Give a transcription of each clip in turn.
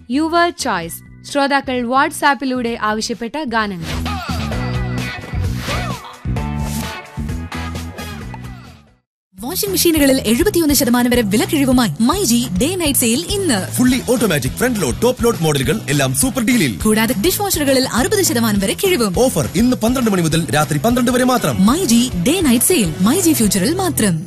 your choice ശ്രോതാക്കൾ വാട്സാപ്പിലൂടെ ആവശ്യപ്പെട്ട ഗാനങ്ങൾ വാഷിംഗ് മെഷീനുകളിൽ എഴുപത്തിയൊന്ന് ശതമാനം വരെ വിലക്കിഴിവുമായി മൈജി ഡേ നൈറ്റ് സെയിൽ ഇന്ന് fully automatic front load top load മോഡലുകൾ എല്ലാം സൂപ്പർ ഡീലിൽ കൂടാതെ ഡിഷ് വാഷറുകളിൽ അറുപത് ശതമാനം വരെ കിഴിവും ഓഫർ ഇന്ന് പന്ത്രണ്ട് മണി മുതൽ രാത്രി പന്ത്രണ്ട് വരെ മാത്രം myG day night sale myG ഫ്യൂച്ചറിൽ മാത്രം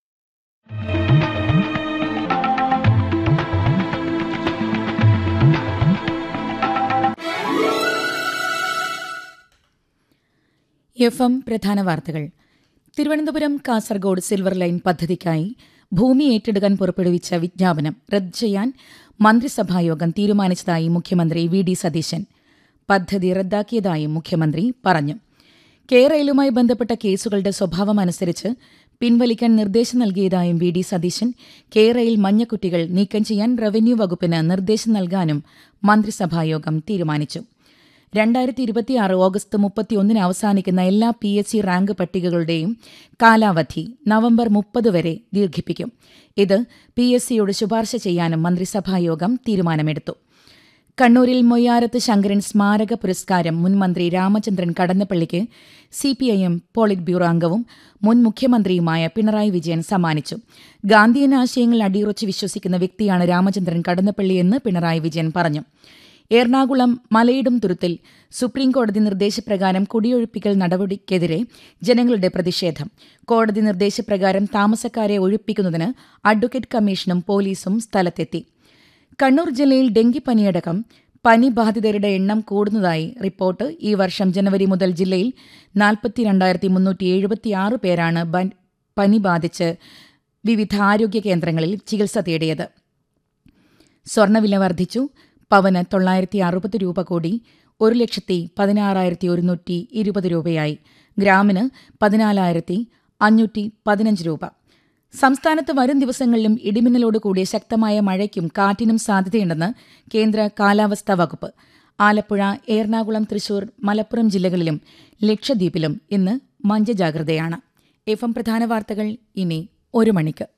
എഫ് എം പ്രധാന വാർത്തകൾ തിരുവനന്തപുരം കാസർഗോഡ് സിൽവർ ലൈൻ പദ്ധതിക്കായി ഭൂമി ഏറ്റെടുക്കാൻ പുറപ്പെടുവിച്ച വിജ്ഞാപനം റദ്ദ് ചെയ്യാൻ മന്ത്രിസഭായോഗം തീരുമാനിച്ചതായി മുഖ്യമന്ത്രി വി ഡി സതീശൻ പദ്ധതി റദ്ദാക്കിയതായും മുഖ്യമന്ത്രി പറഞ്ഞു കേരളയിലുമായി ബന്ധപ്പെട്ട കേസുകളുടെ സ്വഭാവമനുസരിച്ച് പിൻവലിക്കാൻ നിർദ്ദേശം നൽകിയതായും വി ഡി സതീശൻ കേരളയിൽ മഞ്ഞക്കുട്ടികൾ നീക്കം ചെയ്യാൻ റവന്യൂ വകുപ്പിന് നിർദ്ദേശം നൽകാനും മന്ത്രിസഭായോഗം തീരുമാനിച്ചു രണ്ടായിരത്തി ഇരുപത്തിയാറ് ഓഗസ്റ്റ് മുപ്പത്തിയൊന്നിന് അവസാനിക്കുന്ന എല്ലാ പി എസ് സി റാങ്ക് പട്ടികകളുടെയും കാലാവധി നവംബർ മുപ്പത് വരെ ദീർഘിപ്പിക്കും ഇത് പി എസ് സിയോട് ശുപാർശ ചെയ്യാനും മന്ത്രിസഭായോഗം തീരുമാനമെടുത്തു കണ്ണൂരിൽ മൊയ്യാരത്ത് ശങ്കരൻ സ്മാരക പുരസ്കാരം മുൻ മന്ത്രി രാമചന്ദ്രൻ കടന്നപ്പള്ളിക്ക് സിപിഐഎം പോളിറ്റ് ബ്യൂറോ അംഗവും മുൻ മുഖ്യമന്ത്രിയുമായ പിണറായി വിജയൻ സമ്മാനിച്ചു ഗാന്ധിയൻ ആശയങ്ങൾ അടിയുറച്ച് വിശ്വസിക്കുന്ന വ്യക്തിയാണ് രാമചന്ദ്രൻ കടന്നപ്പള്ളിയെന്ന് പിണറായി വിജയൻ പറഞ്ഞു എറണാകുളം മലയിടും തുരുത്തിൽ സുപ്രീംകോടതി നിർദ്ദേശപ്രകാരം കുടിയൊഴിപ്പിക്കൽ നടപടിക്കെതിരെ ജനങ്ങളുടെ പ്രതിഷേധം കോടതി നിർദ്ദേശപ്രകാരം താമസക്കാരെ ഒഴിപ്പിക്കുന്നതിന് അഡ്വക്കേറ്റ് കമ്മീഷനും പോലീസും സ്ഥലത്തെത്തി കണ്ണൂർ ജില്ലയിൽ ഡെങ്കിപ്പനിയടക്കം പനി ബാധിതരുടെ എണ്ണം കൂടുന്നതായി റിപ്പോർട്ട് ഈ വർഷം ജനുവരി മുതൽ ജില്ലയിൽ നാൽപ്പത്തിരണ്ടായിരത്തി മുന്നൂറ്റി എഴുപത്തിയാറ് പേരാണ് ബൻ- പനി ബാധിച്ച് വിവിധ ആരോഗ്യ കേന്ദ്രങ്ങളിൽ ചികിത്സ തേടിയത് സ്വർണ്ണവില വർദ്ധിച്ചു പവന് തൊള്ളായിരത്തി അറുപത് രൂപ കൂടി ഒരു ലക്ഷത്തി പതിനാറായിരത്തി ഒരുന്നൂറ്റി ഇരുപത് രൂപയായി ഗ്രാമിന് പതിനാലായിരത്തി അഞ്ഞൂറ്റി പതിനഞ്ച് രൂപ സംസ്ഥാനത്ത് വരും ദിവസങ്ങളിലും ഇടിമിന്നലോട് കൂടിയ ശക്തമായ മഴയ്ക്കും കാറ്റിനും സാധ്യതയുണ്ടെന്ന് കേന്ദ്ര കാലാവസ്ഥാ വകുപ്പ് ആലപ്പുഴ എറണാകുളം തൃശൂർ മലപ്പുറം ജില്ലകളിലും ലക്ഷദ്വീപിലും ഇന്ന് മഞ്ഞ ജാഗ്രതയാണ് എഫ് എം പ്രധാന വാർത്തകൾ ഇനി ഒരു മണിക്ക്